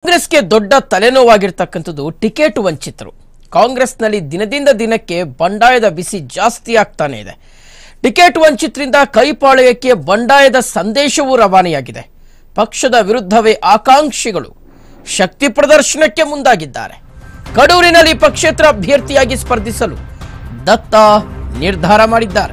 ಕಾಂಗ್ರೆಸ್ಗೆ ದೊಡ್ಡ ತಲೆನೋವಾಗಿರ್ತಕ್ಕಂಥದ್ದು ಟಿಕೆಟ್ ವಂಚಿತರು ಕಾಂಗ್ರೆಸ್ನಲ್ಲಿ ದಿನದಿಂದ ದಿನಕ್ಕೆ ಬಂಡಾಯದ ಬಿಸಿ ಜಾಸ್ತಿ ಆಗ್ತಾನೆ ಇದೆ ಟಿಕೆಟ್ ವಂಚಿತರಿಂದ ಕೈಪಾಳಯಕ್ಕೆ ಬಂಡಾಯದ ಸಂದೇಶವೂ ರವಾನೆಯಾಗಿದೆ ಪಕ್ಷದ ವಿರುದ್ಧವೇ ಆಕಾಂಕ್ಷಿಗಳು ಶಕ್ತಿ ಪ್ರದರ್ಶನಕ್ಕೆ ಮುಂದಾಗಿದ್ದಾರೆ ಕಡೂರಿನಲ್ಲಿ ಪಕ್ಷೇತರ ಅಭ್ಯರ್ಥಿಯಾಗಿ ಸ್ಪರ್ಧಿಸಲು ದತ್ತ ನಿರ್ಧಾರ ಮಾಡಿದ್ದಾರೆ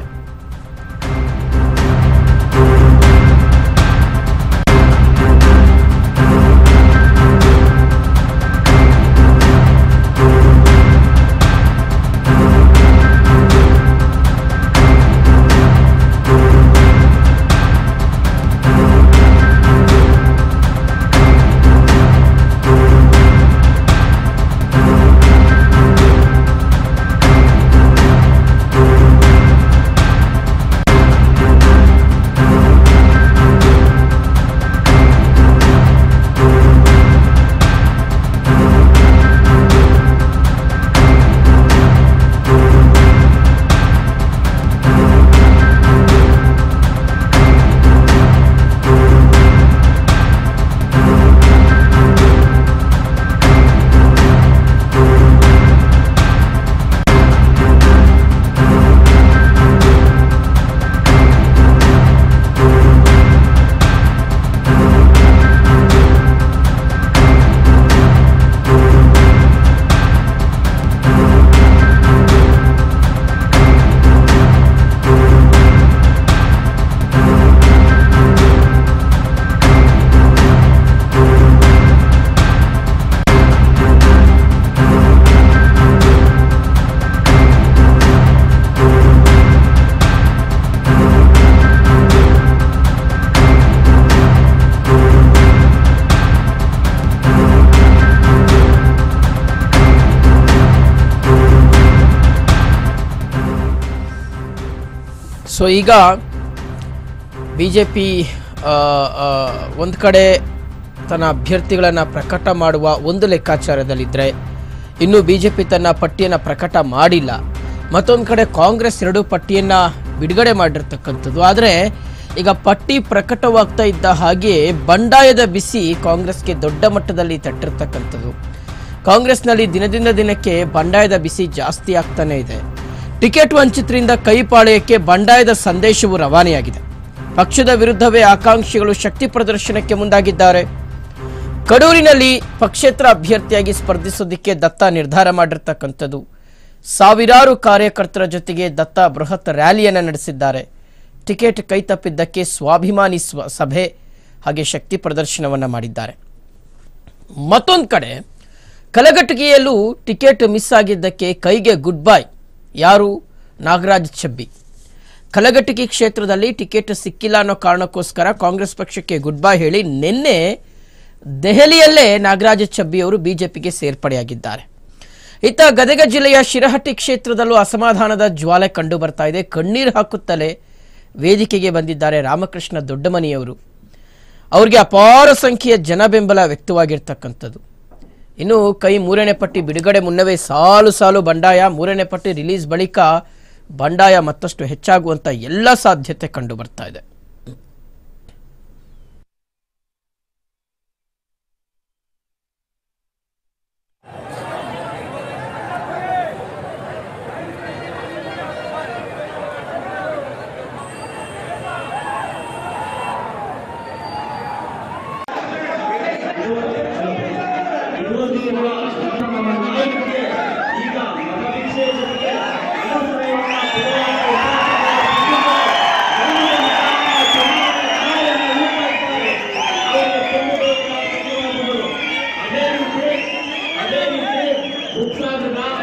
ಸೊ ಈಗ ಬಿ ಜೆ ಪಿ ಒಂದು ಕಡೆ ತನ್ನ ಅಭ್ಯರ್ಥಿಗಳನ್ನು ಪ್ರಕಟ ಮಾಡುವ ಒಂದು ಲೆಕ್ಕಾಚಾರದಲ್ಲಿದ್ದರೆ ಇನ್ನು ಬಿ ಜೆ ಪಿ ತನ್ನ ಪಟ್ಟಿಯನ್ನು ಪ್ರಕಟ ಮಾಡಿಲ್ಲ ಮತ್ತೊಂದು ಕಡೆ ಕಾಂಗ್ರೆಸ್ ಎರಡು ಪಟ್ಟಿಯನ್ನು ಬಿಡುಗಡೆ ಮಾಡಿರ್ತಕ್ಕಂಥದ್ದು ಆದರೆ ಈಗ ಪಟ್ಟಿ ಪ್ರಕಟವಾಗ್ತಾ ಇದ್ದ ಹಾಗೆ ಬಂಡಾಯದ ಬಿಸಿ ಕಾಂಗ್ರೆಸ್ಗೆ ದೊಡ್ಡ ಮಟ್ಟದಲ್ಲಿ ತಟ್ಟಿರ್ತಕ್ಕಂಥದ್ದು ಕಾಂಗ್ರೆಸ್ನಲ್ಲಿ ದಿನದಿಂದ ದಿನಕ್ಕೆ ಬಂಡಾಯದ ಬಿಸಿ ಜಾಸ್ತಿ ಆಗ್ತಾನೆ ಇದೆ ಟಿಕೆಟ್ ವಂಚಿತರಿಂದ ಕೈಪಾಳ್ಯಕ್ಕೆ ಬಂಡಾಯದ ಸಂದೇಶವು ರವಾನೆಯಾಗಿದೆ ಪಕ್ಷದ ವಿರುದ್ಧವೇ ಆಕಾಂಕ್ಷಿಗಳು ಶಕ್ತಿ ಪ್ರದರ್ಶನಕ್ಕೆ ಮುಂದಾಗಿದ್ದಾರೆ ಕಡೂರಿನಲ್ಲಿ ಪಕ್ಷೇತರ ಅಭ್ಯರ್ಥಿಯಾಗಿ ಸ್ಪರ್ಧಿಸೋದಕ್ಕೆ ದತ್ತ ನಿರ್ಧಾರ ಮಾಡಿರ್ತಕ್ಕಂಥದ್ದು ಸಾವಿರಾರು ಕಾರ್ಯಕರ್ತರ ಜೊತೆಗೆ ದತ್ತ ಬೃಹತ್ ರ್ಯಾಲಿಯನ್ನು ನಡೆಸಿದ್ದಾರೆ ಟಿಕೆಟ್ ಕೈತಪ್ಪಿದ್ದಕ್ಕೆ ಸ್ವಾಭಿಮಾನಿ ಸ್ವ ಸಭೆ ಹಾಗೆ ಶಕ್ತಿ ಪ್ರದರ್ಶನವನ್ನು ಮಾಡಿದ್ದಾರೆ ಮತ್ತೊಂದು ಕಡೆ ಕಲಘಟಗಿಯಲ್ಲೂ ಟಿಕೆಟ್ ಮಿಸ್ ಆಗಿದ್ದಕ್ಕೆ ಕೈಗೆ ಗುಡ್ ಬೈ ಯಾರು ನಾಗರಾಜ್ ಛಬ್ಬಿ ಕಲಘಟಗಿ ಕ್ಷೇತ್ರದಲ್ಲಿ ಟಿಕೆಟ್ ಸಿಕ್ಕಿಲ್ಲ ಅನ್ನೋ ಕಾರಣಕ್ಕೋಸ್ಕರ ಕಾಂಗ್ರೆಸ್ ಪಕ್ಷಕ್ಕೆ ಗುಡ್ ಬೈ ಹೇಳಿ ನಿನ್ನೆ ದೆಹಲಿಯಲ್ಲೇ ನಾಗರಾಜ ಛಬ್ಬಿ ಅವರು ಬಿಜೆಪಿಗೆ ಸೇರ್ಪಡೆಯಾಗಿದ್ದಾರೆ ಇತ್ತ ಗದಗ ಜಿಲ್ಲೆಯ ಶಿರಹಟ್ಟಿ ಕ್ಷೇತ್ರದಲ್ಲೂ ಅಸಮಾಧಾನದ ಜ್ವಾಲೆ ಕಂಡು ಬರ್ತಾ ಇದೆ ಕಣ್ಣೀರು ಹಾಕುತ್ತಲೇ ವೇದಿಕೆಗೆ ಬಂದಿದ್ದಾರೆ ರಾಮಕೃಷ್ಣ ದೊಡ್ಡಮನಿಯವರು ಅವರಿಗೆ ಅಪಾರ ಸಂಖ್ಯೆಯ ಜನ ಬೆಂಬಲ ವ್ಯಕ್ತವಾಗಿರ್ತಕ್ಕಂಥದ್ದು ಇನ್ನು ಕೈ ಮೂರನೇ ಪಟ್ಟಿ ಬಿಡುಗಡೆ ಮುನ್ನವೇ ಸಾಲು ಸಾಲು ಬಂಡಾಯ ಮೂರನೇ ಪಟ್ಟಿ ರಿಲೀಸ್ ಬಳಿಕ ಬಂಡಾಯ ಮತ್ತಷ್ಟು ಹೆಚ್ಚಾಗುವಂತ ಎಲ್ಲ ಸಾಧ್ಯತೆ ಕಂಡು ಬರ್ತಾ ಇದೆ ಅದೇ ರೀತಿ ಅದೇ ರೀತಿ ಮುಖ್ಯವಾದ